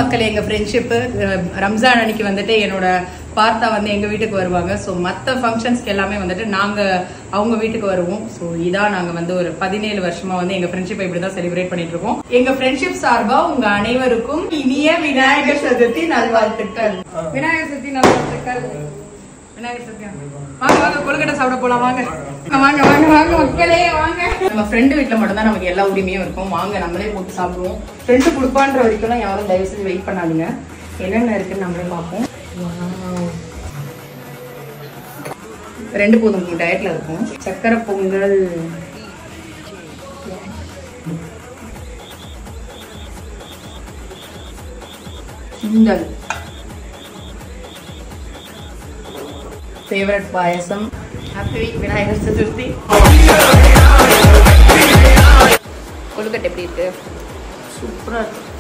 மக்கள் எங்க ஃப்ரெண்ட்ஷிப்பு ரம்ஜான் அன்னைக்கு வந்துட்டு என்னோட பார்த்தா வந்து எங்க வீட்டுக்கு வருவாங்க ஸோ மற்ற ஃபங்க்ஷன்ஸ்க்கு எல்லாமே வந்துட்டு நாங்க அவங்க வீட்டுக்கு வருவோம் ஸோ இதான் நாங்க வந்து ஒரு பதினேழு வருஷமா வந்து எங்க ஃப்ரெண்ட்ஷிப்பை இப்படி தான் செலிப்ரேட் பண்ணிட்டு இருக்கோம் எங்க ஃப்ரெண்ட்ஷிப் சார்பா உங்க அனைவருக்கும் இனிய விநாயகர் சதுர்த்தி நல்வாழ்த்துக்கள் விநாயகர் சதுர்த்தி நல்வாழ்த்துக்கள் விநாயகர் சதுர்த்தி வாங்க வாங்க கொழுக்கட்டை சாப்பிட போலாம் வாங்க வாங்க வாங்க வாங்க மக்களே வாங்க நம்ம ஃப்ரெண்டு வீட்ல மட்டும் தான் நமக்கு எல்லா உரிமையும் இருக்கும் வாங்க நம்மளே போட்டு சாப்பிடுவோம் ஃப்ரெண்டு கொடுப்பான்ற வரைக்கும் யாரும் தயவு செஞ்சு வெயிட் பண்ணாதீங்க என்னென்ன இருக்குன்னு நம்மளே பார்ப்போம் Wow. ரெண்டு போதும் மூணு டயட்ல இருக்கும் சக்கரை பொங்கல் சுண்டல் ஃபேவரட் பாயசம் ஹாப்பி விநாயகர் சதுர்த்தி கொழுக்கட்டை எப்படி இருக்கு சூப்பரா இருக்கு